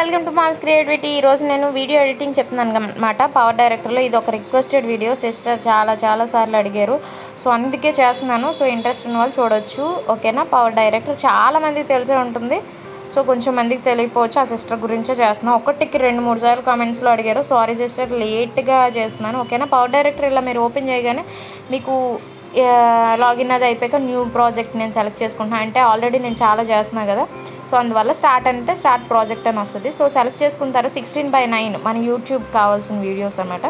Welcome to malls creativity ఈ రోజు నేను వీడియో ఎడిటింగ్ చెప్తున్నాను అనమాట పవర్ డైరెక్టర్లో ఇది ఒక రిక్వెస్టెడ్ వీడియో సిస్టర్ చాలా చాలా సార్లు అడిగారు సో అందుకే చేస్తున్నాను సో ఇంట్రెస్ట్ ఉన్న వాళ్ళు చూడొచ్చు ఓకేనా పవర్ డైరెక్టర్ చాలా మందికి తెలిసే ఉంటుంది సో కొంచెం మందికి తెలియకపోవచ్చు ఆ సిస్టర్ గురించే చేస్తున్నాను ఒకటికి రెండు మూడు సార్లు కామెంట్స్లో అడిగారు సారీ సిస్టర్ లేట్గా చేస్తున్నాను ఓకేనా పవర్ డైరెక్టర్ ఇలా మీరు ఓపెన్ చేయగానే మీకు లాగిన్ అది అయిపోయాక న్యూ ప్రాజెక్ట్ నేను సెలెక్ట్ చేసుకుంటున్నాను అంటే ఆల్రెడీ నేను చాలా చేస్తున్నా కదా సో అందువల్ల స్టార్ట్ అంటే స్టార్ట్ ప్రాజెక్ట్ అని వస్తుంది సో సెలెక్ట్ చేసుకున్న తర్వాత సిక్స్టీన్ బై నైన్ మన యూట్యూబ్ కావాల్సిన వీడియోస్ అన్నమాట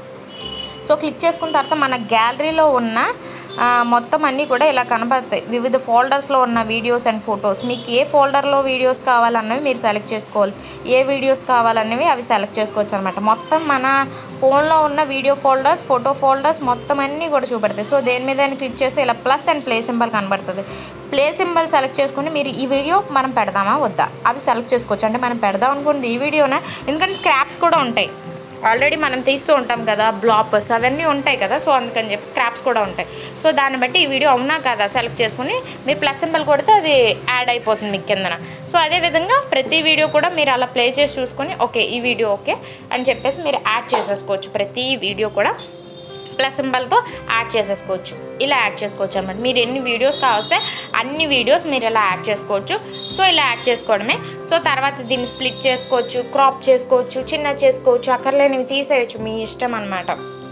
సో క్లిక్ చేసుకున్న తర్వాత మన గ్యాలరీలో ఉన్న ఆ, మొత్తం అన్నీ కూడా ఇలా కనబడతాయి వివిధ ఫోల్డర్స్లో ఉన్న వీడియోస్ అండ్ ఫొటోస్ మీకు ఏ ఫోల్డర్లో వీడియోస్ కావాలన్నవి మీరు సెలెక్ట్ చేసుకోవాలి ఏ వీడియోస్ కావాలన్నవి అవి సెలెక్ట్ చేసుకోవచ్చు అనమాట మొత్తం మన ఫోన్లో ఉన్న వీడియో ఫోల్డర్స్ ఫోటో ఫోల్డర్స్ మొత్తం అన్నీ కూడా చూపెడతాయి సో దేని మీద క్లిక్ చేస్తే ఇలా ప్లస్ అండ్ ప్లే సింబల్ కనబడుతుంది ప్లే సింబల్ సెలెక్ట్ చేసుకుని మీరు ఈ వీడియో మనం పెడదామా వద్దా అవి సెలెక్ట్ చేసుకోవచ్చు అంటే మనం పెడదాం అనుకుంది ఈ వీడియోనే ఎందుకంటే స్క్రాప్స్ కూడా ఉంటాయి ఆల్రెడీ మనం తీస్తూ ఉంటాం కదా బ్లాపర్స్ అవన్నీ ఉంటాయి కదా సో అందుకని చెప్పి స్క్రాప్స్ కూడా ఉంటాయి సో దాన్ని బట్టి ఈ వీడియో అవునా కదా సెలెక్ట్ చేసుకుని మీరు ప్లస్ సింబల్ కొడితే అది యాడ్ అయిపోతుంది మీకు కిందన సో అదే విధంగా ప్రతి వీడియో కూడా మీరు అలా ప్లే చేసి చూసుకొని ఓకే ఈ వీడియో ఓకే అని చెప్పేసి మీరు యాడ్ చేసేసుకోవచ్చు ప్రతి వీడియో కూడా ప్లస్ సింబల్తో యాడ్ చేసేసుకోవచ్చు ఇలా యాడ్ చేసుకోవచ్చు అనమాట మీరు ఎన్ని వీడియోస్ కావస్తే అన్ని వీడియోస్ మీరు ఇలా యాడ్ చేసుకోవచ్చు సో ఇలా యాడ్ చేసుకోవడమే సో తర్వాత దీన్ని స్ప్లిట్ చేసుకోవచ్చు క్రాప్ చేసుకోవచ్చు చిన్న చేసుకోవచ్చు అక్కర్లేనివి తీసేయచ్చు మీ ఇష్టం అనమాట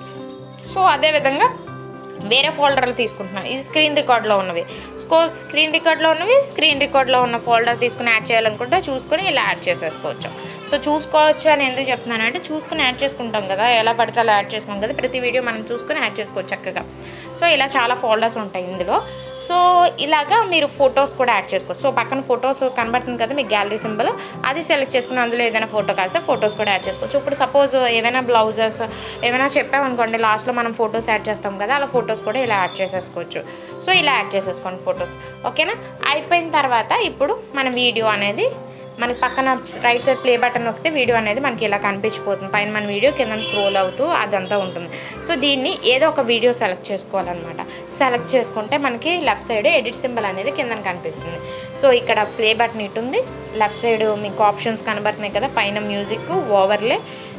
సో అదేవిధంగా వేరే ఫోల్డర్లు తీసుకుంటున్నాను ఇది స్క్రీన్ రికార్డ్లో ఉన్నవి సో స్క్రీన్ రికార్డ్లో ఉన్నవి స్క్రీన్ రికార్డ్లో ఉన్న ఫోల్డర్ తీసుకుని యాడ్ చేయాలనుకుంటే చూసుకొని ఇలా యాడ్ చేసేసుకోవచ్చు సో చూసుకోవచ్చు అని ఎందుకు చెప్తున్నాను అంటే చూసుకుని యాడ్ చేసుకుంటాం కదా ఎలా పడితే అలా యాడ్ చేసుకుంటాం కదా ప్రతి వీడియో మనం చూసుకుని యాడ్ చేసుకోవచ్చు చక్కగా సో ఇలా చాలా ఫోల్డర్స్ ఉంటాయి ఇందులో సో ఇలాగా మీరు ఫొటోస్ కూడా యాడ్ చేసుకోవచ్చు సో పక్కన ఫొటోస్ కనబడుతుంది కదా మీకు గ్యాలరీ సింబల్ అది సెలెక్ట్ చేసుకుని అందులో ఏదైనా ఫోటో కాస్తే ఫొటోస్ కూడా యాడ్ చేసుకోవచ్చు ఇప్పుడు సపోజ్ ఏమైనా బ్లౌజెస్ ఏమైనా చెప్పామనుకోండి లాస్ట్లో మనం ఫొటోస్ యాడ్ చేస్తాం కదా అలా ఫొటోస్ కూడా ఇలా యాడ్ చేసేసుకోవచ్చు సో ఇలా యాడ్ చేసేసుకోండి ఫొటోస్ ఓకేనా అయిపోయిన తర్వాత ఇప్పుడు మన వీడియో అనేది మనకి పక్కన రైట్ సైడ్ ప్లే బటన్ నొక్కితే వీడియో అనేది మనకి ఇలా కనిపించిపోతుంది పైన మన వీడియో కింద స్క్రోల్ అవుతూ అదంతా ఉంటుంది సో దీన్ని ఏదో ఒక వీడియో సెలెక్ట్ చేసుకోవాలన్నమాట సెలెక్ట్ చేసుకుంటే మనకి లెఫ్ట్ సైడ్ ఎడిట్ సింబల్ అనేది కింద కనిపిస్తుంది సో ఇక్కడ ప్లే బటన్ ఇటు ఉంది లెఫ్ట్ సైడ్ మీకు ఆప్షన్స్ కనబడుతున్నాయి కదా పైన music overlay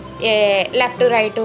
left right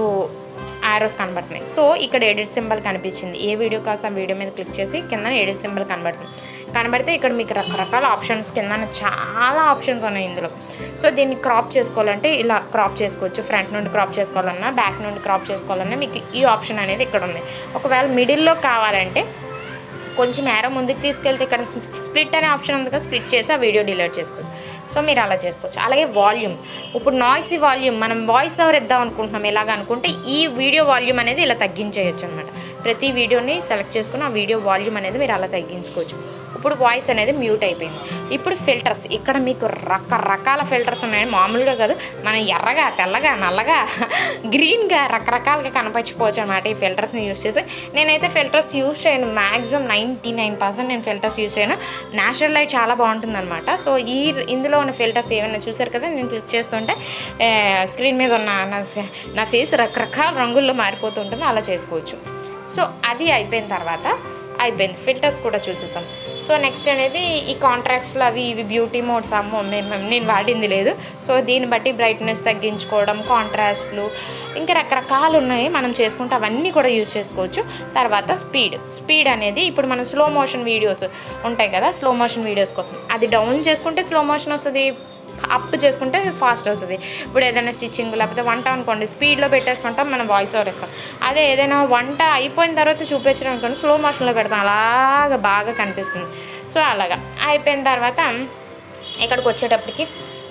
arrows కనబడుతున్నాయి సో ఇక్కడ ఎడిట్ సింబల్ కనిపించింది ఏ వీడియో కాస్త ఆ వీడియో మీద క్లిక్ చేసి కింద ఎడిట్ సింబల్ కనబడుతుంది కనబడితే ఇక్కడ మీకు రకరకాల ఆప్షన్స్ కింద చాలా ఆప్షన్స్ ఉన్నాయి ఇందులో సో దీన్ని క్రాప్ చేసుకోవాలంటే ఇలా క్రాప్ చేసుకోవచ్చు ఫ్రంట్ నుండి క్రాప్ చేసుకోవాలన్నా బ్యాక్ నుండి క్రాప్ చేసుకోవాలన్నా మీకు ఈ ఆప్షన్ అనేది ఇక్కడ ఉంది ఒకవేళ మిడిల్లో కావాలంటే కొంచెం ఏరో ముందుకు తీసుకెళ్తే ఇక్కడ స్ప్లిట్ అనే ఆప్షన్ ఉంది కదా స్ప్లిట్ చేసి ఆ వీడియో డిలీట్ చేసుకోవచ్చు సో మీరు అలా చేసుకోవచ్చు అలాగే వాల్యూమ్ ఇప్పుడు నాయిసీ వాల్యూమ్ మనం వాయిస్ ఓవర్ ఇద్దాం అనుకుంటున్నాం ఎలాగ అనుకుంటే ఈ వీడియో వాల్యూమ్ అనేది ఇలా తగ్గించేయచ్చు అనమాట ప్రతి వీడియోని సెలెక్ట్ చేసుకుని ఆ వీడియో వాల్యూమ్ అనేది మీరు అలా తగ్గించుకోవచ్చు ఇప్పుడు వాయిస్ అనేది మ్యూట్ అయిపోయింది ఇప్పుడు ఫిల్టర్స్ ఇక్కడ మీకు రకరకాల ఫిల్టర్స్ ఉన్నాయి మామూలుగా కాదు మన ఎర్రగా తెల్లగా నల్లగా గ్రీన్గా రకరకాలుగా కనపచ్చిపోవచ్చు అనమాట ఈ ఫిల్టర్స్ని యూస్ చేసి నేనైతే ఫిల్టర్స్ యూస్ చేయను మ్యాక్సిమం నైంటీ నైన్ పర్సెంట్ నేను ఫిల్టర్స్ యూస్ చేయను నేచురల్ లైట్ చాలా బాగుంటుంది అనమాట సో ఈ ఇందులో ఉన్న ఫిల్టర్స్ ఏమైనా చూసారు కదా నేను క్లిక్ చేస్తుంటే స్క్రీన్ మీద ఉన్న నా నా ఫేస్ రకరకాల రంగుల్లో మారిపోతుంటుంది అలా చేసుకోవచ్చు సో అది అయిపోయిన తర్వాత అయిపోయింది ఫిల్టర్స్ కూడా చూసేసాం సో నెక్స్ట్ అనేది ఈ కాంట్రాక్ట్స్లో అవి ఇవి బ్యూటీ మోడ్స్ అమ్మో మేము నేను వాడింది లేదు సో దీన్ని బట్టి బ్రైట్నెస్ తగ్గించుకోవడం కాంట్రాస్ట్లు ఇంకా రకరకాలు ఉన్నాయి మనం చేసుకుంటే అవన్నీ కూడా యూజ్ చేసుకోవచ్చు తర్వాత స్పీడ్ స్పీడ్ అనేది ఇప్పుడు మనం స్లో మోషన్ వీడియోస్ ఉంటాయి కదా స్లో మోషన్ వీడియోస్ కోసం అది డౌన్ చేసుకుంటే స్లో మోషన్ వస్తుంది అప్ చేసుకుంటే ఫాస్ట్ వస్తుంది ఇప్పుడు ఏదైనా స్టిచ్చింగ్ లేకపోతే వంట అనుకోండి స్పీడ్లో పెట్టేసుకుంటాం మనం వాయిస్ ఓవర్ ఇస్తాం అదే ఏదైనా వంట అయిపోయిన తర్వాత చూపించడం అనుకోండి స్లో మోషన్లో పెడతాం అలాగా బాగా కనిపిస్తుంది సో అలాగా అయిపోయిన తర్వాత ఇక్కడికి వచ్చేటప్పటికి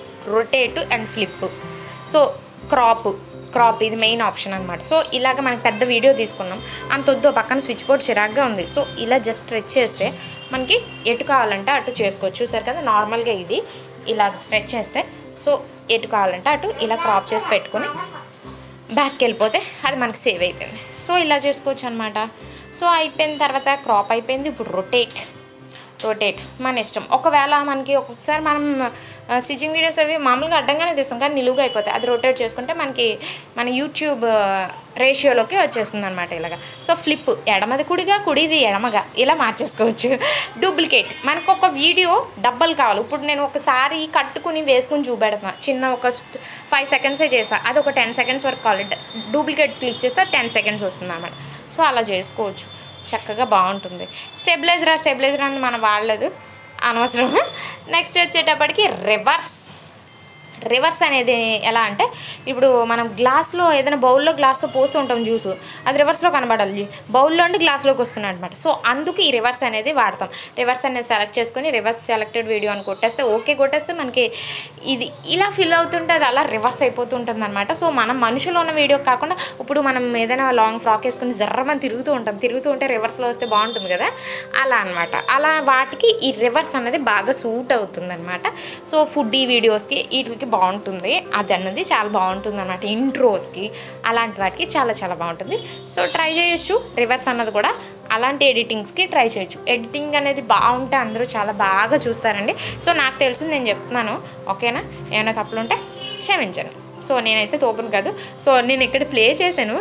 rotate and flip so crop crop ఇది మెయిన్ ఆప్షన్ అనమాట సో ఇలాగ మనకి పెద్ద వీడియో తీసుకున్నాం అంత వద్దు పక్కన స్విచ్ బోర్డ్ చిరాగ్గా ఉంది సో ఇలా జస్ట్ స్ట్రెచ్ చేస్తే మనకి ఎటు కావాలంటే అటు చేసుకోవచ్చు చూసారు కదా నార్మల్గా ఇది ఇలా స్ట్రెచ్ చేస్తే సో ఎటు కావాలంటే అటు ఇలా క్రాప్ చేసి పెట్టుకొని బ్యాక్కి వెళ్ళిపోతే అది మనకి సేవ్ అయిపోయింది సో ఇలా చేసుకోవచ్చు అనమాట సో అయిపోయిన తర్వాత క్రాప్ అయిపోయింది ఇప్పుడు రొటేట్ రొటేట్ మన ఇష్టం ఒకవేళ మనకి ఒక్కొక్కసారి మనం స్టిచ్చింగ్ వీడియోస్ అవి మామూలుగా అడ్డంగానే తీస్తాం కానీ నిలువుగా అయిపోతాయి అది రొటేట్ చేసుకుంటే మనకి మన యూట్యూబ్ రేషియోలోకి వచ్చేస్తుంది అనమాట ఇలాగా సో ఫ్లిప్ ఎడమది కుడిగా కుడిది ఎడమగా ఇలా మార్చేసుకోవచ్చు డూప్లికేట్ మనకు ఒక వీడియో డబ్బలు కావాలి ఇప్పుడు నేను ఒకసారి కట్టుకుని వేసుకుని చూపెడతాను చిన్న ఒక ఫైవ్ సెకండ్సే చేసా అది ఒక టెన్ సెకండ్స్ వరకు కావాలి డూప్లికేట్ క్లిక్ చేస్తే టెన్ సెకండ్స్ వస్తుంది అన్నమాట సో అలా చేసుకోవచ్చు చక్కగా బాగుంటుంది స్టెబిలైజర్ స్టెబిలైజర్ అని మనం వాడలేదు అనవసరం నెక్స్ట్ వచ్చేటప్పటికి రివర్స్ రివర్స్ అనేది ఎలా అంటే ఇప్పుడు మనం గ్లాస్లో ఏదైనా బౌల్లో గ్లాస్తో పోస్తూ ఉంటాం జ్యూస్ అది రివర్స్లో కనబడాలి బౌల్లో నుండి గ్లాస్లోకి వస్తుంది అనమాట సో అందుకు ఈ రివర్స్ అనేది వాడతాం రివర్స్ అనేది సెలెక్ట్ చేసుకొని రివర్స్ సెలెక్టెడ్ వీడియో అని కొట్టేస్తే ఓకే కొట్టేస్తే మనకి ఇది ఇలా ఫిల్ అవుతుంటే అది అలా రివర్స్ అయిపోతుంటుంది అనమాట సో మనం మనుషులు ఉన్న వీడియో కాకుండా ఇప్పుడు మనం ఏదైనా లాంగ్ ఫ్రాక్ వేసుకుని జర్రమని తిరుగుతూ ఉంటాం తిరుగుతూ ఉంటే రివర్స్లో వస్తే బాగుంటుంది కదా అలా అనమాట అలా వాటికి ఈ రివర్స్ అనేది బాగా సూట్ అవుతుంది అనమాట సో ఫుడ్ ఈ వీడియోస్కి వీటికి బాగుంటుంది అది అన్నది చాలా బాగుంటుంది అనమాట ఇంట్రోస్కి అలాంటి వాటికి చాలా చాలా బాగుంటుంది సో ట్రై చేయొచ్చు రివర్స్ అన్నది కూడా అలాంటి ఎడిటింగ్స్కి ట్రై చేయొచ్చు ఎడిటింగ్ అనేది బాగుంటే అందరూ చాలా బాగా చూస్తారండి సో నాకు తెలిసింది నేను చెప్తున్నాను ఓకేనా ఏమైనా తప్పులుంటే క్షమించండి సో నేనైతే తోపను కాదు సో నేను ఇక్కడ ప్లే చేశాను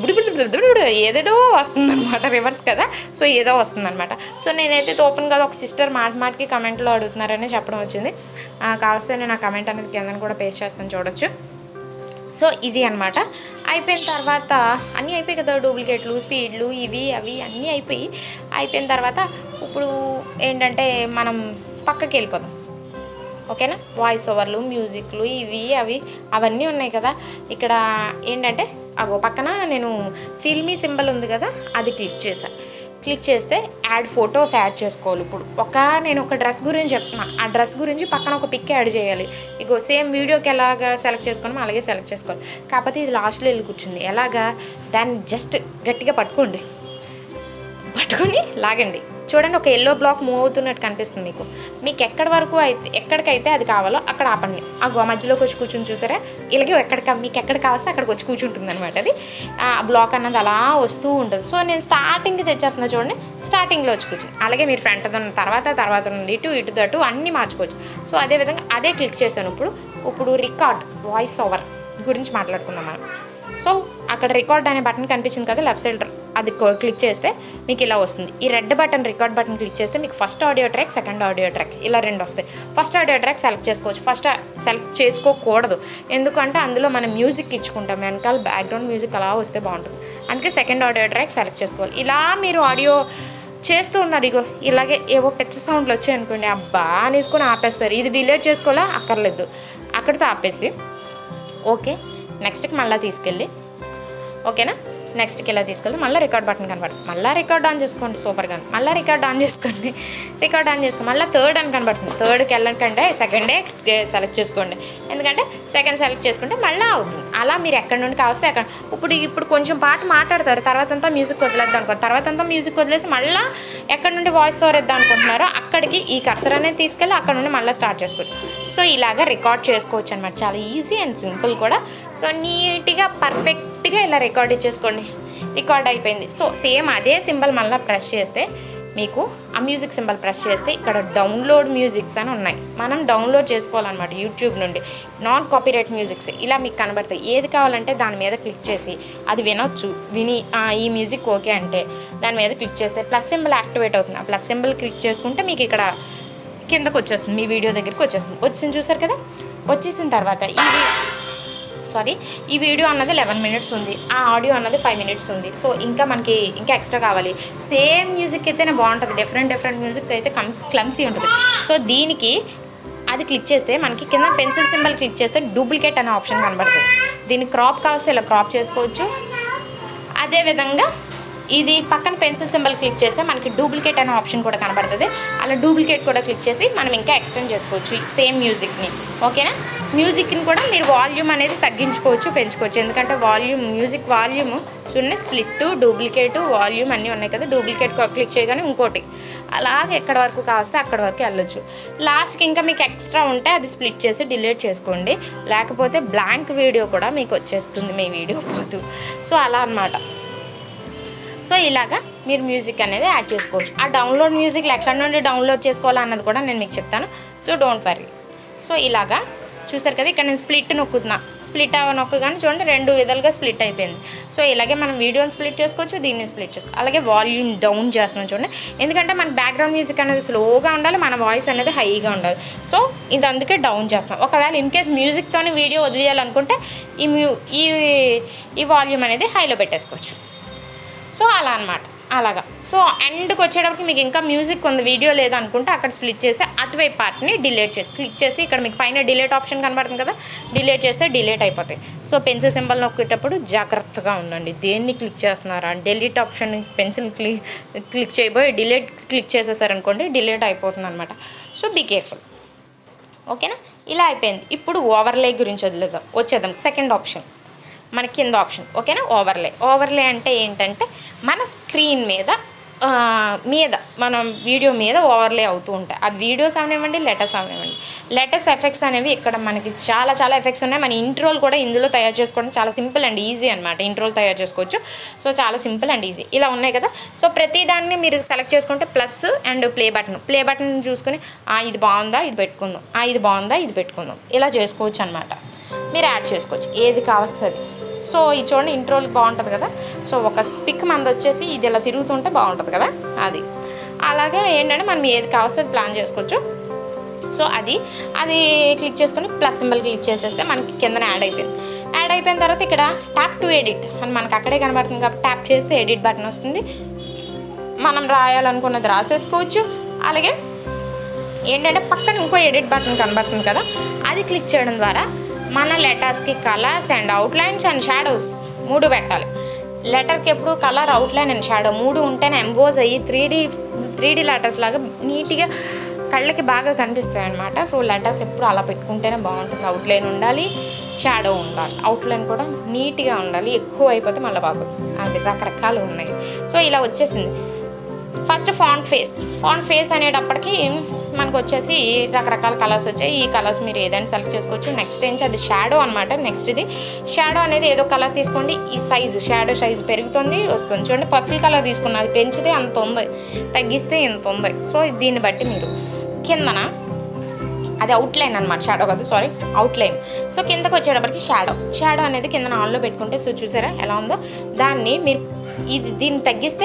ఏదో వస్తుందన్నమాట రివర్స్ కదా సో ఏదో వస్తుందన్నమాట సో నేనైతే తోపను కాదు ఒక సిస్టర్ మాట మాటకి కమెంట్లో అడుగుతున్నారని చెప్పడం వచ్చింది ఆ, కావస్తే నేను ఆ కమెంట్ అనేది కింద కూడా పేస్ట్ చేస్తాను చూడొచ్చు సో ఇది అనమాట అయిపోయిన తర్వాత అన్నీ అయిపోయి కదా డూప్లికేట్లు స్పీడ్లు ఇవి అవి అన్నీ అయిపోయి అయిపోయిన తర్వాత ఇప్పుడు ఏంటంటే మనం పక్కకి వెళ్ళిపోదాం ఓకేనా వాయిస్ ఓవర్లు మ్యూజిక్లు ఇవి అవి అవన్నీ ఉన్నాయి కదా ఇక్కడ ఏంటంటే అగో పక్కన నేను ఫిల్మీ సింబల్ ఉంది కదా అది క్లిక్ చేశా క్లిక్ చేస్తే యాడ్ ఫొటోస్ యాడ్ చేసుకోవాలి ఇప్పుడు ఒక నేను ఒక డ్రెస్ గురించి చెప్తున్నా ఆ డ్రెస్ గురించి పక్కన ఒక పిక్ యాడ్ చేయాలి ఇగో సేమ్ వీడియోకి ఎలాగ సెలెక్ట్ చేసుకోవడం అలాగే సెలెక్ట్ చేసుకోవాలి కాకపోతే ఇది లాస్ట్లో వెళ్ళి కూర్చుంది ఎలాగా దాన్ని జస్ట్ గట్టిగా పట్టుకోండి పట్టుకొని లాగండి చూడండి ఒక ఎల్లో బ్లాక్ మూవ్ అవుతున్నట్టు కనిపిస్తుంది మీకు మీకు ఎక్కడి వరకు అయితే ఎక్కడికైతే అది కావాలో అక్కడ ఆపండి ఆ గో మధ్యలోకి వచ్చి కూర్చుని చూసారా ఇలాగే ఎక్కడికి మీకు ఎక్కడ కావస్తే అక్కడికి వచ్చి కూర్చుంటుంది అనమాట అది ఆ బ్లాక్ అన్నది అలా వస్తూ ఉంటుంది సో నేను స్టార్టింగ్కి తెచ్చేస్తున్నా చూడండి స్టార్టింగ్లో వచ్చి కూర్చుని అలాగే మీరు ఫ్రంట్ ఉన్న తర్వాత తర్వాత నుండి ఇటు ఇటు దటు అన్నీ మార్చుకోవచ్చు సో అదే విధంగా అదే క్లిక్ చేశాను ఇప్పుడు ఇప్పుడు రికార్డ్ వాయిస్ ఓవర్ గురించి మాట్లాడుకుందాం మనం సో అక్కడ రికార్డ్ అనే బటన్ కనిపించింది కదా లెఫ్ట్ సైడ్ అది కొ- క్లిక్ చేస్తే మీకు ఇలా వస్తుంది ఈ red button record button click చేస్తే మీకు first audio track second audio track ఇలా రెండు వస్తాయి ఫస్ట్ ఆడియో ట్రాక్ సెలెక్ట్ చేసుకోవచ్చు ఫస్ట్ సెలెక్ట్ చేసుకోకూడదు ఎందుకంటే అందులో మనం మ్యూజిక్ ఇచ్చుకుంటాం వెనకాల బ్యాక్గ్రౌండ్ మ్యూజిక్ అలా వస్తే బాగుంటుంది అందుకే సెకండ్ ఆడియో ట్రాక్ సెలెక్ట్ చేసుకోవాలి ఇలా మీరు ఆడియో చేస్తూ ఉన్నారు ఇగో ఇలాగే ఏవో పెద్ద సౌండ్లు వచ్చాయి అనుకోండి అబ్బా అనేసుకొని ఆపేస్తారు ఇది డిలీట్ చేసుకోవాలా అక్కర్లేదు అక్కడితో ఆపేసి ఓకే నెక్స్ట్కి మళ్ళీ తీసుకెళ్ళి ఓకేనా నెక్స్ట్కి ఇలా తీసుకెళ్తే మళ్ళీ రికార్డ్ బటన్ కనబడుతుంది మళ్ళీ రికార్డ్ ఆన్ చేసుకోండి సూపర్గా మళ్ళీ రికార్డ్ ఆన్ చేసుకోండి రికార్డ్ ఆన్ చేసుకోండి మళ్ళీ థర్డ్ అని కనబడుతుంది థర్డ్కి వెళ్ళకంటే సెకండే సెలెక్ట్ చేసుకోండి ఎందుకంటే సెకండ్ సెలెక్ట్ చేసుకుంటే మళ్ళీ అవుతుంది అలా మీరు ఎక్కడి నుండి కావస్తే అక్కడ ఇప్పుడు ఇప్పుడు కొంచెం పాట మాట్లాడతారు తర్వాత అంతా మ్యూజిక్ వదిలేద్దాం అనుకోండి తర్వాత అంతా మ్యూజిక్ వదిలేసి మళ్ళీ ఎక్కడి నుండి వాయిస్ ఓవర్ ఇద్దాం అనుకుంటున్నారో అక్కడికి ఈ కర్సర్ అనేది తీసుకెళ్ళి అక్కడ నుండి మళ్ళీ స్టార్ట్ చేసుకోవచ్చు సో ఇలాగా రికార్డ్ చేసుకోవచ్చు అనమాట చాలా ఈజీ అండ్ సింపుల్ కూడా సో నీట్గా పర్ఫెక్ట్గా ఇలా రికార్డ్ ఇచ్చేసుకోండి రికార్డ్ అయిపోయింది సో సేమ్ అదే సింబల్ మళ్ళీ ప్రెస్ చేస్తే మీకు ఆ మ్యూజిక్ సింబల్ ప్రెస్ చేస్తే ఇక్కడ డౌన్లోడ్ మ్యూజిక్స్ అని ఉన్నాయి మనం డౌన్లోడ్ చేసుకోవాలన్నమాట యూట్యూబ్ నుండి నాన్ కాపీరైట్ మ్యూజిక్స్ ఇలా మీకు కనబడతాయి ఏది కావాలంటే దాని మీద క్లిక్ చేసి అది వినొచ్చు విని "ఆ, ఈ మ్యూజిక్ ఓకే అంటే దాని మీద క్లిక్ చేస్తే ప్లస్ సింబల్ యాక్టివేట్ అవుతుంది ఆ ప్లస్ సింబల్ క్లిక్ చేసుకుంటే మీకు ఇక్కడ కిందకు వచ్చేస్తుంది మీ వీడియో దగ్గరికి వచ్చేస్తుంది వచ్చింది చూసారు కదా వచ్చేసిన తర్వాత ఈ సారీ ఈ వీడియో అన్నది లెవెన్ మినిట్స్ ఉంది ఆ ఆడియో అన్నది ఫైవ్ మినిట్స్ ఉంది సో ఇంకా మనకి ఇంకా ఎక్స్ట్రా కావాలి సేమ్ మ్యూజిక్ అయితేనే బాగుంటుంది డిఫరెంట్ డిఫరెంట్ మ్యూజిక్ అయితే కం క్లమ్సీ ఉంటుంది సో దీనికి అది క్లిక్ చేస్తే మనకి కింద పెన్సిల్ సింబల్ క్లిక్ చేస్తే డూప్లికేట్ అనే ఆప్షన్ కనబడుతుంది దీన్ని క్రాప్ కావస్తే ఇలా క్రాప్ చేసుకోవచ్చు అదేవిధంగా ఇది పక్కన పెన్సిల్ సింబల్ క్లిక్ చేస్తే మనకి డూప్లికేట్ అనే ఆప్షన్ కూడా కనబడుతుంది అలా డూప్లికేట్ కూడా క్లిక్ చేసి మనం ఇంకా ఎక్స్టెండ్ చేసుకోవచ్చు సేమ్ మ్యూజిక్ని ఓకేనా మ్యూజిక్ని కూడా మీరు వాల్యూమ్ అనేది తగ్గించుకోవచ్చు పెంచుకోవచ్చు ఎందుకంటే వాల్యూమ్ మ్యూజిక్ వాల్యూమ్ చూడండి స్ప్లిట్ డూప్లికేట్ వాల్యూమ్ అన్నీ ఉన్నాయి కదా డూప్లికేట్ క్లిక్ చేయగానే ఇంకోటి అలాగే ఎక్కడ వరకు కావస్తే అక్కడ వరకు వెళ్ళొచ్చు లాస్ట్కి ఇంకా మీకు ఎక్స్ట్రా ఉంటే అది స్ప్లిట్ చేసి డిలీట్ చేసుకోండి లేకపోతే బ్లాంక్ వీడియో కూడా మీకు వచ్చేస్తుంది మీ వీడియో పోతూ సో అలా అన్నమాట సో ఇలాగా మీరు మ్యూజిక్ అనేది యాడ్ చేసుకోవచ్చు ఆ డౌన్లోడ్ మ్యూజిక్ ఎక్కడి నుండి డౌన్లోడ్ చేసుకోవాలన్నది కూడా నేను మీకు చెప్తాను so don't worry so so ఇలాగా చూసారు కదా ఇక్కడ నేను స్ప్లిట్ నొక్కుతున్నా స్ప్లిట్ నొక్కగానే చూడండి రెండు విధాలుగా స్ప్లిట్ అయిపోయింది సో ఇలాగే మనం వీడియోని స్ప్లిట్ చేసుకోవచ్చు దీన్ని స్ప్లిట్ చేసుకోవచ్చు అలాగే వాల్యూమ్ డౌన్ చేస్తున్నాం చూడండి ఎందుకంటే మన బ్యాక్గ్రౌండ్ మ్యూజిక్ అనేది స్లోగా ఉండాలి మన వాయిస్ అనేది హైగా ఉండాలి సో ఇది అందుకే డౌన్ చేస్తాం ఒకవేళ ఇన్ కేస్ మ్యూజిక్తోనే వీడియో వదిలేయాలనుకుంటే ఈ మ్యూ ఈ ఈ వాల్యూమ్ అనేది హైలో పెట్టేసుకోవచ్చు సో అలా అనమాట అలాగా సో ఎండ్కి వచ్చేటప్పటికి మీకు ఇంకా మ్యూజిక్ ఉంది వీడియో లేదనుకుంటే అక్కడ స్ప్లిట్ చేసి అటువైపు పార్ట్ని డిలీట్ చేసి క్లిక్ చేసి ఇక్కడ మీకు పైన డిలీట్ ఆప్షన్ కనబడుతుంది కదా డిలీట్ చేస్తే డిలీట్ అయిపోతాయి సో పెన్సిల్ సింబల్ నొక్కేటప్పుడు జాగ్రత్తగా ఉండండి దేన్ని క్లిక్ చేస్తున్నారా delete option pencil click click చేయబోయి డిలీట్ క్లిక్ చేసేసారనుకోండి డిలీట్ అయిపోతుంది అనమాట సో బీ కేర్ఫుల్ ఓకేనా ఇలా అయిపోయింది ఇప్పుడు ఓవర్లే గురించి వదిలేద్దాం వచ్చేద్దాం సెకండ్ ఆప్షన్ మన కింద ఆప్షన్ ఓకేనా ఓవర్లే ఓవర్లే అంటే ఏంటంటే మన స్క్రీన్ మీద ఆ, మీద మనం వీడియో మీద ఓవర్లే అవుతూ ఉంటాయి ఆ వీడియోస్ అవనివ్వండి లెటర్స్ అవనివ్వండి లెటర్స్ ఎఫెక్ట్స్ అనేవి ఇక్కడ మనకి చాలా చాలా ఎఫెక్ట్స్ ఉన్నాయి మన ఇంట్రోల్ కూడా ఇందులో తయారు చేసుకోవడం చాలా సింపుల్ అండ్ ఈజీ అనమాట ఇంట్రోల్ తయారు చేసుకోవచ్చు సో చాలా సింపుల్ అండ్ ఈజీ ఇలా ఉన్నాయి కదా సో ప్రతి దాన్ని మీరు సెలెక్ట్ చేసుకుంటే plus and play button play button చూసుకుని "ఆ, ఇది బాగుందా ఇది పెట్టుకుందాం "ఆ, ఇది బాగుందా ఇది పెట్టుకుందాం ఇలా చేసుకోవచ్చు అనమాట మీరు యాడ్ చేసుకోవచ్చు ఏది కావస్తుంది సో ఇది చూడండి ఇంట్రోల్ బాగుంటుంది కదా సో ఒక పిక్ మంది వచ్చేసి ఇది ఇలా తిరుగుతుంటే బాగుంటుంది కదా అది అలాగే ఏంటంటే మనం ఏది కావస్తే అది ప్లాన్ చేసుకోవచ్చు సో అది అది క్లిక్ చేసుకొని ప్లస్ సింబల్ క్లిక్ చేసేస్తే మనకి కిందన యాడ్ అయిపోయింది యాడ్ అయిపోయిన తర్వాత ఇక్కడ ట్యాప్ టు ఎడిట్ అని మనకు అక్కడే కనబడుతుంది కాబట్టి ట్యాప్ చేస్తే ఎడిట్ బటన్ వస్తుంది మనం రాయాలనుకున్నది రాసేసుకోవచ్చు అలాగే ఏంటంటే పక్కన ఇంకో ఎడిట్ బటన్ కనబడుతుంది కదా అది క్లిక్ చేయడం ద్వారా మన లెటర్స్కి colours and outlines and shadows మూడు పెట్టాలి లెటర్కి ఎప్పుడు కలర్ అవుట్లైన్ అండ్ షాడో మూడు ఉంటేనే ఎంబోజ్ అయ్యి three D three D letters లాగా నీట్గా కళ్ళకి బాగా కనిపిస్తాయి అనమాట సో లెటర్స్ ఎప్పుడు అలా పెట్టుకుంటేనే బాగుంటుంది అవుట్లైన్ ఉండాలి షాడో ఉండాలి అవుట్లైన్ కూడా నీట్గా ఉండాలి ఎక్కువ అయిపోతే మళ్ళీ బాగోదు అది రకరకాలు ఉన్నాయి సో ఇలా వచ్చేసింది first font face font face అనేటప్పటికి మనకు వచ్చేసి రకరకాల కలర్స్ వచ్చాయి ఈ కలర్స్ మీరు ఏదైనా సెలెక్ట్ చేసుకోవచ్చు నెక్స్ట్ ఏంటి అది షాడో అనమాట నెక్స్ట్ ఇది షాడో అనేది ఏదో కలర్ తీసుకోండి ఈ సైజు షాడో సైజ్ పెరుగుతుంది వస్తుంది చూడండి పర్పుల్ కలర్ తీసుకున్న అది పెంచితే అంత ఉంది తగ్గిస్తే ఇంత ఉంది సో దీన్ని బట్టి మీరు కిందన అది అవుట్లైన్ అనమాట షాడో కాదు సారీ అవుట్లైన్ సో కిందకు వచ్చేటప్పటికి షాడో షాడో అనేది కింద ఆన్లో పెట్టుకుంటే సో చూసారా ఎలా ఉందో దాన్ని మీరు ఇది దీన్ని తగ్గిస్తే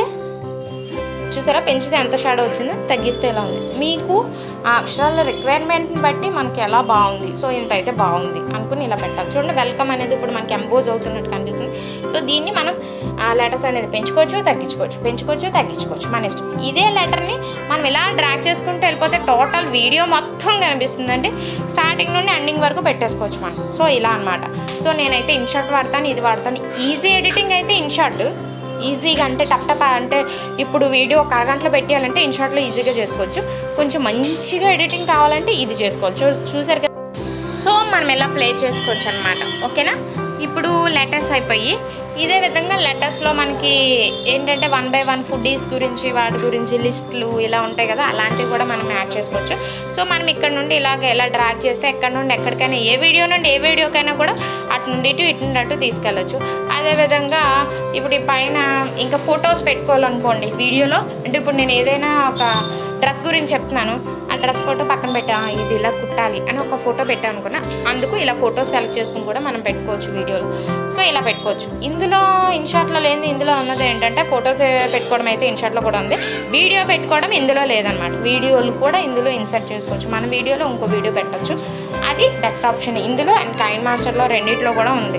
చూసారా పెంచితే ఎంత షాడో వచ్చిందో తగ్గిస్తే ఎలా ఉంది మీకు ఆ అక్షరాల రిక్వైర్మెంట్ని బట్టి మనకి ఎలా బాగుంది సో ఇంత అయితే బాగుంది అనుకుని ఇలా పెట్టాలి చూడండి వెల్కమ్ అనేది ఇప్పుడు మనకి ఎంపోజ్ అవుతున్నట్టు కనిపిస్తుంది సో దీన్ని మనం ఆ లెటర్స్ అనేది పెంచుకోవచ్చు తగ్గించుకోవచ్చు పెంచుకోవచ్చు తగ్గించుకోవచ్చు మన ఇష్టం ఇదే లెటర్ని మనం ఇలా డ్రాగ్ చేసుకుంటూ వెళ్ళిపోతే టోటల్ వీడియో మొత్తం కనిపిస్తుంది అంటే స్టార్టింగ్ నుండి ఎండింగ్ వరకు పెట్టేసుకోవచ్చు మనం సో ఇలా అనమాట సో నేనైతే ఇన్షార్ట్ వాడతాను ఇది వాడతాను ఈజీ ఎడిటింగ్ అయితే ఇన్షార్ట్ ఈజీగా అంటే టప్ టప్ అంటే ఇప్పుడు వీడియో ఒక అరగంటలో పెట్టాలంటే ఇన్షార్ట్లో ఈజీగా చేసుకోవచ్చు కొంచెం మంచిగా ఎడిటింగ్ కావాలంటే ఇది చేసుకోవచ్చు చూ- చూసారు కదా సో మనం ఎలా ప్లే చేసుకోవచ్చు అనమాట ఓకేనా ఇప్పుడు లెటర్స్ అయిపోయి ఇదే విధంగా లెటర్స్లో మనకి ఏంటంటే వన్ బై వన్ ఫుడీస్ గురించి వాటి గురించి లిస్టులు ఇలా ఉంటాయి కదా అలాంటివి కూడా మనం యాడ్ చేసుకోవచ్చు సో మనం ఇక్కడ నుండి ఇలాగ ఎలా డ్రాగ్ చేస్తే ఎక్కడ నుండి ఎక్కడికైనా ఏ వీడియో నుండి ఏ వీడియోకైనా కూడా అటు నుండి ఇటు ఇటు నుండి అటు తీసుకెళ్ళచ్చు అదేవిధంగా ఇప్పుడు ఈ పైన ఇంకా ఫొటోస్ పెట్టుకోవాలనుకోండి వీడియోలో అంటే ఇప్పుడు నేను ఏదైనా ఒక డ్రెస్ గురించి చెప్తున్నాను ఆ డ్రెస్ ఫోటో పక్కన పెట్టా "ఆ, ఇది ఇలా కుట్టాలి అని ఒక ఫోటో పెట్టాను అనుకున్నా అందుకు ఇలా ఫోటో సెలెక్ట్ చేసుకుని కూడా మనం పెట్టుకోవచ్చు వీడియోలో సో ఇలా పెట్టుకోవచ్చు ఇందులో ఇన్షాట్లో లేని ఇందులో ఉన్నది ఏంటంటే ఫొటోస్ పెట్టుకోవడం అయితే ఇన్షాట్లో కూడా ఉంది వీడియో పెట్టుకోవడం ఇందులో లేదనమాట వీడియోలు కూడా ఇందులో ఇన్సర్ట్ చేసుకోవచ్చు మన వీడియోలో ఇంకో వీడియో పెట్టచ్చు అది బెస్ట్ ఆప్షన్ ఇందులో అండ్ కైన్ మాస్టర్లో రెండిట్లో కూడా ఉంది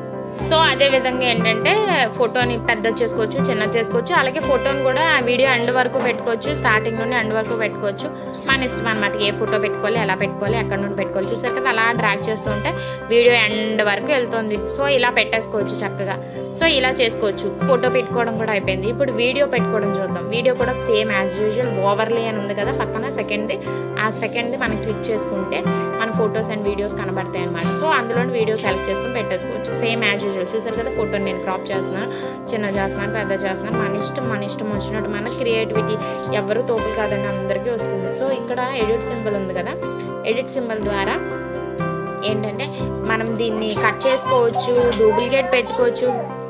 సో అదే విధంగా ఏంటంటే ఫోటోని పెద్ద చేసుకోవచ్చు చిన్న చేసుకోవచ్చు అలాగే ఫోటోని కూడా వీడియో ఎండ్ వరకు పెట్టుకోవచ్చు స్టార్టింగ్ నుండి ఎండ్ వరకు పెట్టుకోవచ్చు మన ఇష్టం అనమాట ఏ ఫోటో పెట్టుకోవాలి ఎలా పెట్టుకోవాలి ఎక్కడ నుండి పెట్టుకోవాలి చూసారు కదా అలా డ్రాగ్ చేస్తుంటే వీడియో ఎండ్ వరకు వెళ్తుంది సో ఇలా పెట్టేసుకోవచ్చు చక్కగా సో ఇలా చేసుకోవచ్చు ఫోటో పెట్టుకోవడం కూడా అయిపోయింది ఇప్పుడు వీడియో పెట్టుకోవడం చూద్దాం వీడియో కూడా సేమ్ యాజ్ యూజువల్ ఓవర్లే అని ఉంది కదా పక్కన సెకండ్ది ఆ సెకండ్ది మనం క్లిక్ చేసుకుంటే మన ఫొటోస్ అండ్ వీడియోస్ కనబడతాయి అనమాట సో అందులోని వీడియో సెలెక్ట్ చేసుకుని పెట్టేసుకోవచ్చు సేమ్ యాజ్ యూజువల్ చూసారు కదా ఫోటోని నేను క్రాప్ చేస్తున్నాను చిన్న చేస్తున్నాను పెద్ద చేస్తున్నాను మన ఇష్టం మన ఇష్టం వచ్చినట్టు మన క్రియేటివిటీ ఎవరు తోపులు కాదండి అందరికీ వస్తుంది సో ఇక్కడ ఎడిట్ సింబల్ ఉంది కదా ఎడిట్ సింబల్ ద్వారా ఏంటంటే మనం దీన్ని కట్ చేసుకోవచ్చు డూప్లికేట్ పెట్టుకోవచ్చు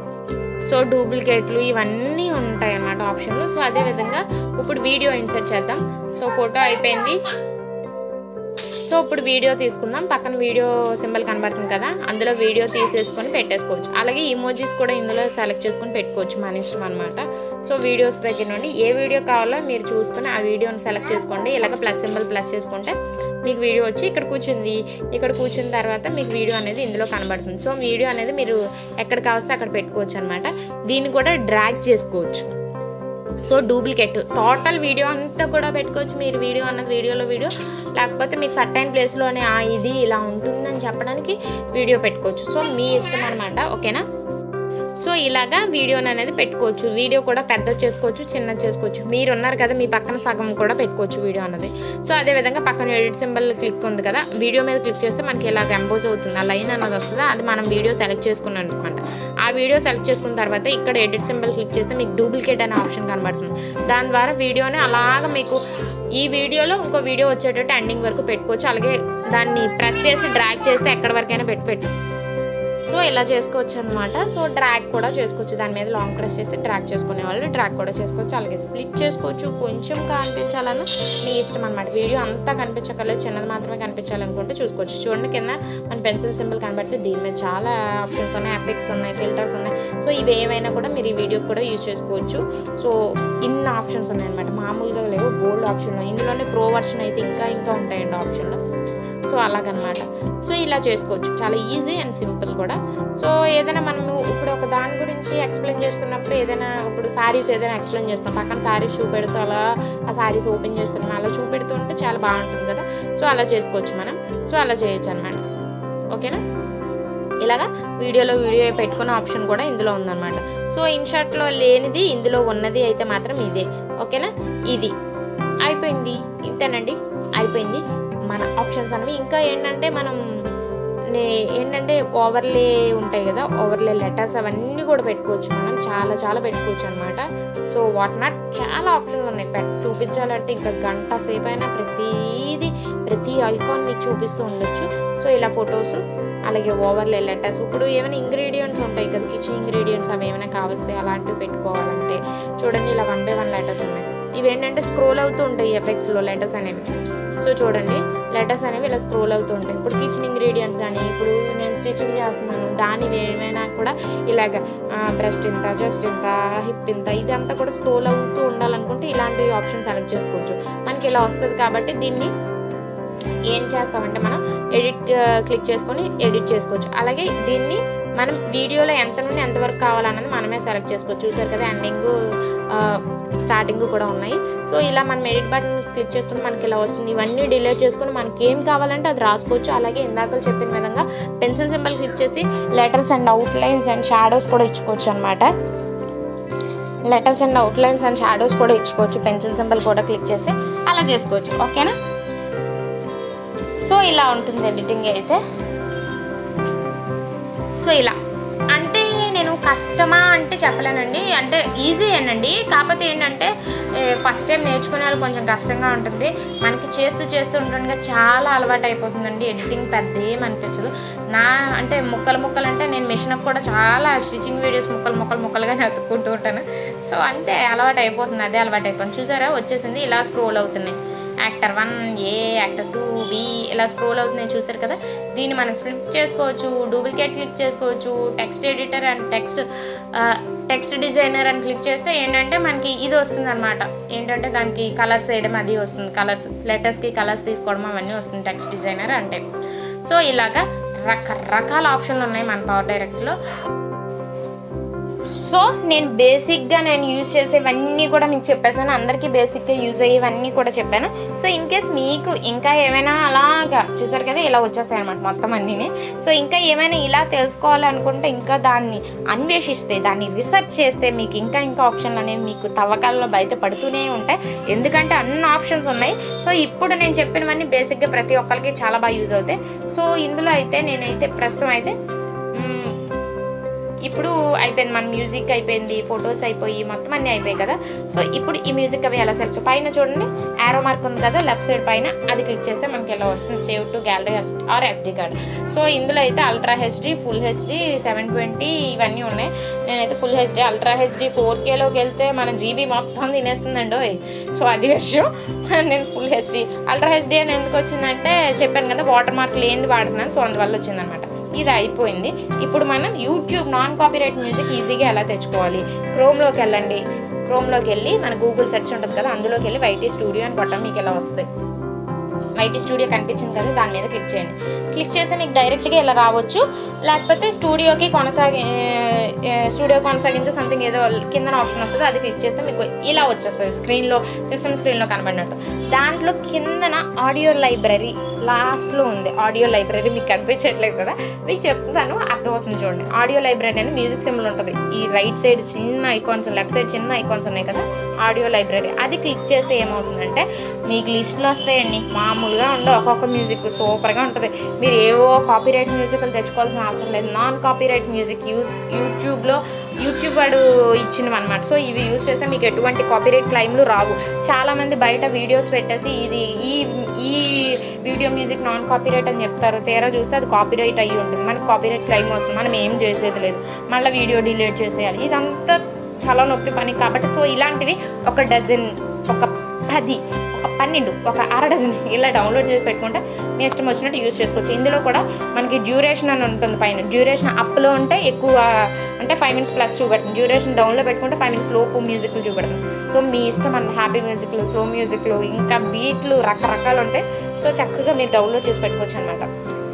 సో డూప్లికేట్లు ఇవన్నీ ఉంటాయి అన్నమాట ఆప్షన్లు సో అదే విధంగా ఇప్పుడు వీడియో ఇన్సర్ట్ చేద్దాం సో ఫోటో అయిపోయింది సో ఇప్పుడు వీడియో తీసుకుందాం పక్కన వీడియో సింబల్ కనబడుతుంది కదా అందులో వీడియో తీసేసుకొని పెట్టేసుకోవచ్చు అలాగే ఇమోజీస్ కూడా ఇందులో సెలెక్ట్ చేసుకొని పెట్టుకోవచ్చు మన ఇష్టం అనమాట సో వీడియోస్ దగ్గర నుండి ఏ వీడియో కావాలో మీరు చూసుకొని ఆ వీడియోని సెలెక్ట్ చేసుకోండి ఇలాగ ప్లస్ సింబల్ ప్లస్ చేసుకుంటే మీకు వీడియో వచ్చి ఇక్కడ కూర్చుంది ఇక్కడ కూర్చున్న తర్వాత మీకు వీడియో అనేది ఇందులో కనబడుతుంది సో వీడియో అనేది మీరు ఎక్కడ కావస్తే అక్కడ పెట్టుకోవచ్చు అనమాట దీన్ని కూడా డ్రాగ్ చేసుకోవచ్చు సో డూప్లికేట్ టోటల్ వీడియో అంతా కూడా పెట్టుకోవచ్చు మీరు వీడియో అన్నది వీడియోలో వీడియో లేకపోతే మీకు సర్టైన్ ప్లేస్లోనే ఆ ఇది ఇలా ఉంటుందని చెప్పడానికి వీడియో పెట్టుకోవచ్చు సో మీ ఇష్టం అనమాట ఓకేనా సో ఇలాగా వీడియోని అనేది పెట్టుకోవచ్చు వీడియో కూడా పెద్ద చేసుకోవచ్చు చిన్న చేసుకోవచ్చు మీరు ఉన్నారు కదా మీ పక్కన సగం కూడా పెట్టుకోవచ్చు వీడియో అన్నది సో అదే విధంగా పక్కన ఎడిట్ సింబల్ క్లిక్ ఉంది కదా వీడియో మీద క్లిక్ చేస్తే మనకి ఇలాగ ఎంపోజ్ అవుతుంది ఆ లైన్ అన్నది వస్తుంది అది మనం వీడియో సెలెక్ట్ చేసుకున్నాం అనమాట ఆ వీడియో సెలెక్ట్ చేసుకున్న తర్వాత ఇక్కడ ఎడిట్ సింబల్ క్లిక్ చేస్తే మీకు డూప్లికేట్ అనే ఆప్షన్ కనబడుతుంది దాని ద్వారా వీడియోని అలాగ మీకు ఈ వీడియోలో ఇంకో వీడియో వచ్చేటట్టు ఎండింగ్ వరకు పెట్టుకోవచ్చు అలాగే దాన్ని ప్రెస్ చేసి డ్రాగ్ చేస్తే ఎక్కడి వరకైనా పెట్టి పెట్టు సో ఇలా చేసుకోవచ్చు అనమాట సో డ్రాగ్ కూడా చేసుకోవచ్చు దాని మీద లాంగ్ ప్రెస్ చేసి డ్రాగ్ చేసుకునే వాళ్ళు డ్రాగ్ కూడా చేసుకోవచ్చు అలాగే స్ప్లిట్ చేసుకోవచ్చు కొంచెం కనిపించాలన్నా మీ ఇష్టం అనమాట వీడియో అంతా కనిపించగలదు చిన్నది మాత్రమే కనిపించాలనుకుంటే చూసుకోవచ్చు చూడండి కింద మన పెన్సిల్ సింబల్ కనబడితే దీని మీద చాలా ఆప్షన్స్ ఉన్నాయి ఎఫెక్ట్స్ ఉన్నాయి ఫిల్టర్స్ ఉన్నాయి సో ఇవి ఏవైనా కూడా మీరు ఈ వీడియోకి కూడా యూజ్ చేసుకోవచ్చు సో ఇన్ని ఆప్షన్స్ ఉన్నాయన్నమాట మామూలుగా లేవు బోల్డ్ ఆప్షన్లు ఇందులోనే ప్రో వర్షన్ అయితే ఇంకా ఇంకా ఉంటాయండి ఆప్షన్లు సో అలాగనమాట సో ఇలా చేసుకోవచ్చు చాలా ఈజీ అండ్ సింపుల్ కూడా సో ఏదైనా మనము ఇప్పుడు ఒక దాని గురించి ఎక్స్ప్లెయిన్ చేస్తున్నప్పుడు ఏదైనా ఇప్పుడు సారీస్ ఏదైనా ఎక్స్ప్లెయిన్ చేస్తాం పక్కన సారీస్ చూపెడుతూ అలా ఆ సారీస్ ఓపెన్ చేస్తున్నాం అలా చూపెడుతుంటే చాలా బాగుంటుంది కదా సో అలా చేసుకోవచ్చు మనం సో అలా చేయొచ్చు అనమాట ఓకేనా ఇలాగా వీడియోలో వీడియో పెట్టుకునే ఆప్షన్ కూడా ఇందులో ఉందన్నమాట సో ఇన్షాట్లో లేనిది ఇందులో ఉన్నది అయితే మాత్రం ఇదే ఓకేనా ఇది అయిపోయింది ఇంతేనండి అయిపోయింది మన ఆప్షన్స్ అనేవి ఇంకా ఏంటంటే మనం నే ఏంటంటే ఓవర్లే ఉంటాయి కదా ఓవర్లే లెటర్స్ అవన్నీ కూడా పెట్టుకోవచ్చు మనం చాలా చాలా పెట్టుకోవచ్చు అనమాట సో వాట్ నాట్ చాలా ఆప్షన్లు ఉన్నాయి పెట్ చూపించాలంటే ఇంకా గంట సేపు అయినా ప్రతిదీ ప్రతి ఐకాన్ మీకు చూపిస్తూ ఉండొచ్చు సో ఇలా ఫొటోస్ అలాగే ఓవర్లే లెటర్స్ ఇప్పుడు ఏమైనా ఇంగ్రీడియంట్స్ ఉంటాయి కదా కిచెన్ ఇంగ్రీడియంట్స్ అవి ఏమైనా కావస్తే అలాంటివి పెట్టుకోవాలంటే చూడండి ఇలా వన్ బై వన్ లెటర్స్ ఉన్నాయి ఇవి ఏంటంటే స్క్రోల్ అవుతూ ఉంటాయి ఎఫెక్ట్స్లో లెటర్స్ అనేవి సో చూడండి లెటర్స్ అనేవి ఇలా స్క్రోల్ అవుతూ ఉంటాయి ఇప్పుడు కిచెన్ ఇంగ్రీడియంట్స్ కానీ ఇప్పుడు నేను స్టిచ్చింగ్ చేస్తున్నాను దానివి ఏమైనా కూడా ఇలాగ బ్రెస్ట్ ఇంత చెస్ట్ ఇంత హిప్ ఇంత ఇదంతా కూడా స్క్రోల్ అవుతూ ఉండాలనుకుంటే ఇలాంటి ఆప్షన్ సెలెక్ట్ చేసుకోవచ్చు మనకి ఇలా వస్తుంది కాబట్టి దీన్ని ఏం చేస్తామంటే మనం ఎడిట్ క్లిక్ చేసుకొని ఎడిట్ చేసుకోవచ్చు అలాగే దీన్ని మనం వీడియోలో ఎంత నుండి ఎంతవరకు కావాలన్నది మనమే సెలెక్ట్ చేసుకోవచ్చు చూసారు కదా ఎండింగ్ స్టార్టింగ్ కూడా ఉన్నాయి సో ఇలా మనం ఎడిట్ బటన్ క్లిక్ చేసుకుని మనకి ఇలా వస్తుంది ఇవన్నీ డిలీట్ చేసుకుని మనకి ఏం కావాలంటే అది రాసుకోవచ్చు అలాగే ఇందాక చెప్పిన విధంగా పెన్సిల్ సింబల్ క్లిక్ చేసి letters and outlines and shadows కూడా ఇచ్చుకోవచ్చు అనమాట letters and outlines and shadows కూడా ఇచ్చుకోవచ్చు పెన్సిల్ సింబల్ కూడా క్లిక్ చేసి అలా చేసుకోవచ్చు ఓకేనా సో ఇలా ఉంటుంది ఎడిటింగ్ అయితే సో ఇలా అంటే నేను కష్టమా అంటే చెప్పలేనండి అంటే ఈజీ ఏనండి కాకపోతే ఏంటంటే ఫస్ట్ టైం నేర్చుకునే వాళ్ళు కొంచెం కష్టంగా ఉంటుంది మనకి చేస్తూ చేస్తూ ఉండగా చాలా అలవాటు అయిపోతుందండి ఎడిటింగ్ పెద్ద ఏం అనిపించదు నా అంటే ముక్కలు ముక్కలు అంటే నేను మిషన్కి కూడా చాలా స్టిచ్చింగ్ వీడియోస్ ముక్కలు ముక్కలు ముక్కలుగా వెతుక్కుంటూ ఉంటాను సో అంతే అలవాటు అయిపోతుంది అదే అలవాటు అయిపోతుంది చూసారా వచ్చేసింది ఇలా స్క్రోల్ అవుతున్నాయి actor one A actor two B ఇలా స్క్రోల్ అవుతున్నాయి చూసారు కదా దీన్ని మనం ఫ్లిప్ చేసుకోవచ్చు డూప్లికేట్ క్లిక్ చేసుకోవచ్చు text editor and text text designer అని క్లిక్ చేస్తే ఏంటంటే మనకి ఇది వస్తుంది అనమాట ఏంటంటే దానికి కలర్స్ వేయడం అది వస్తుంది కలర్స్ లెటర్స్కి కలర్స్ తీసుకోవడం అవన్నీ వస్తుంది టెక్స్ట్ డిజైనర్ అంటే సో ఇలాగా రకరకాల ఆప్షన్లు ఉన్నాయి మన పవర్ డైరెక్ట్లో సో నేను బేసిక్గా నేను యూజ్ చేసేవన్నీ కూడా మీకు చెప్పేసాను అందరికీ బేసిక్గా యూజ్ అయ్యేవన్నీ కూడా చెప్పాను సో ఇన్ కేస్ మీకు ఇంకా ఏమైనా అలాగా చూసారు కదా ఇలా వచ్చేస్తాయి అనమాట మొత్తం అన్నీని సో ఇంకా ఏమైనా ఇలా తెలుసుకోవాలనుకుంటే ఇంకా దాన్ని అన్వేషిస్తే దాన్ని రీసెర్చ్ చేస్తే మీకు ఇంకా ఇంకా ఆప్షన్లు అనేవి మీకు తవ్వకాల్లో బయట పడుతూనే ఉంటాయి ఎందుకంటే అన్ని ఆప్షన్స్ ఉన్నాయి సో ఇప్పుడు నేను చెప్పినవన్నీ బేసిక్గా ప్రతి ఒక్కరికి చాలా బాగా యూజ్ అవుతాయి సో ఇందులో అయితే నేనైతే ప్రస్తుతం అయితే మ్, ఇప్పుడు అయిపోయింది మన మ్యూజిక్ అయిపోయింది ఫొటోస్ అయిపోయి మొత్తం అన్నీ అయిపోయాయి కదా సో ఇప్పుడు ఈ మ్యూజిక్ అవి ఎలా సెలెక్ట్ పైన చూడండి ఆరో మార్క్ ఉంది కదా లెఫ్ట్ సైడ్ పైన అది క్లిక్ చేస్తే మనకి ఎలా వస్తుంది save to gallery or SD card so ఇందులో అయితే ultra HD full HD seven twenty ఇవన్నీ ఉన్నాయి నేనైతే full HD ultra HD four కేలోకి వెళ్తే మన జీబీ మొత్తం తినేస్తుందండి ఓయ్. సో అది విషయం నేను ఫుల్ హెచ్డి అల్ట్రా హెచ్డి అని ఎందుకు వచ్చిందంటే చెప్పాను కదా వాటర్ మార్క్ లేనిది వాడుతున్నాను సో అందువల్ల వచ్చిందనమాట ఇది అయిపోయింది ఇప్పుడు మనం యూట్యూబ్ నాన్ కాపీరైట్ మ్యూజిక్ ఈజీగా ఎలా తెచ్చుకోవాలి క్రోమ్లోకి వెళ్ళండి క్రోమ్లోకి వెళ్ళి మన గూగుల్ సెర్చ్ ఉంటుంది కదా అందులోకి వెళ్ళి వైటీ స్టూడియో అని కొట్టడం మీకు ఎలా వస్తుంది వైటీ స్టూడియో కనిపించింది కదా దాని మీద క్లిక్ చేయండి క్లిక్ చేస్తే మీకు డైరెక్ట్గా ఇలా రావచ్చు లేకపోతే స్టూడియోకి కొనసాగి ఏ, స్టూడియో కొనసాగించు సంథింగ్ ఏదో కింద ఆప్షన్ వస్తుంది అది క్లిక్ చేస్తే మీకు ఇలా వచ్చేస్తుంది స్క్రీన్లో సిస్టమ్ స్క్రీన్లో కనబడినట్టు దాంట్లో కిందన ఆడియో లైబ్రరీ లాస్ట్లో ఉంది ఆడియో లైబ్రరీ మీకు కనిపించట్లేదు కదా మీకు చెప్తాను అర్థమవుతుంది చూడండి ఆడియో లైబ్రరీ అనేది మ్యూజిక్ సింబల్ ఉంటుంది ఈ రైట్ సైడ్ చిన్న ఐకాన్స్ లెఫ్ట్ సైడ్ చిన్న ఐకాన్స్ ఉన్నాయి కదా ఆడియో లైబ్రరీ అది క్లిక్ చేస్తే ఏమవుతుందంటే మీకు లిస్టులు వస్తాయండి మామూలుగా ఉండవు ఒక్కొక్క మ్యూజిక్ సూపర్గా ఉంటుంది మీరు ఏవో కాపీరైట్ మ్యూజిక్లు తెచ్చుకోవాల్సిన అవసరం లేదు నాన్ కాపీరైట్ మ్యూజిక్ యూజ్ యూట్యూబ్లో యూట్యూబ్ వాడు ఇచ్చినవి అనమాట సో ఇవి యూజ్ చేస్తే మీకు ఎటువంటి కాపీరైట్ క్లైమ్లు రావు చాలామంది బయట వీడియోస్ పెట్టేసి ఇది ఈ ఈ వీడియో మ్యూజిక్ నాన్ కాపీరైట్ అని చెప్తారు తీరా చూస్తే అది కాపీరైట్ అయ్యి ఉంటుంది మనకి కాపీరైట్ క్లైమ్ వస్తుంది మనం ఏం చేసేది లేదు మళ్ళీ వీడియో డిలీట్ చేసేయాలి ఇదంతా చాలా నొప్పి పని కాబట్టి సో ఇలాంటివి ఒక డజన్ ఒక పది ఒక పన్నెండు ఒక అర డజన్ ఇలా డౌన్లోడ్ చేసి పెట్టుకుంటే మీ ఇష్టం వచ్చినట్టు యూజ్ చేసుకోవచ్చు ఇందులో కూడా మనకి డ్యూరేషన్ అని ఉంటుంది పైన డ్యూరేషన్ అప్లో ఉంటే ఎక్కువ అంటే ఫైవ్ మినిట్స్ ప్లస్ చూపెడుతుంది డ్యూరేషన్ డౌన్లో పెట్టుకుంటే ఫైవ్ మినిట్స్ లోపు మ్యూజిక్లు చూపెడుతుంది సో మీ ఇష్టం అన్న హ్యాపీ మ్యూజిక్లు స్లో మ్యూజిక్లు ఇంకా బీట్లు రకరకాలు ఉంటాయి సో చక్కగా మీరు డౌన్లోడ్ చేసి పెట్టుకోవచ్చు అనమాట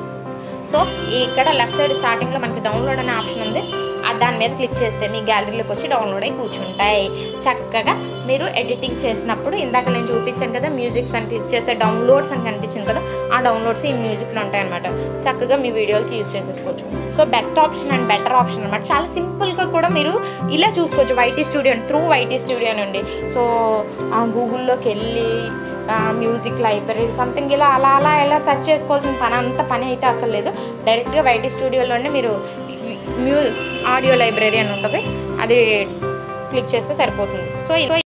సో ఇక్కడ లెఫ్ట్ సైడ్ స్టార్టింగ్లో మనకి డౌన్లోడ్ అనే ఆప్షన్ ఉంది ఆ దాని మీద క్లిక్ చేస్తే మీ గ్యాలరీలోకి వచ్చి డౌన్లోడ్ అయి కూర్చుంటాయి చక్కగా మీరు ఎడిటింగ్ చేసినప్పుడు ఇందాక నేను చూపించాను కదా మ్యూజిక్స్ అని క్లిక్ చేస్తే డౌన్లోడ్స్ అని కనిపించింది కదా ఆ డౌన్లోడ్స్ ఈ మ్యూజిక్లో ఉంటాయన్నమాట చక్కగా మీ వీడియోలకి యూజ్ చేసేసుకోవచ్చు so best option and better option అనమాట చాలా సింపుల్గా కూడా మీరు ఇలా చూసుకోవచ్చు YT studio through YT studio నుండి సో ఆ గూగుల్లోకి వెళ్ళి మ్యూజిక్ లైబ్రరీ సంథింగ్ ఇలా అలా అలా ఇలా సెర్చ్ చేసుకోవాల్సిన పని అంత పని అయితే అసలు లేదు డైరెక్ట్గా వైటీ స్టూడియోలోనే మీరు మ్యూ ఆడియో లైబ్రరీ అని ఉంటుంది అది క్లిక్ చేస్తే సరిపోతుంది సో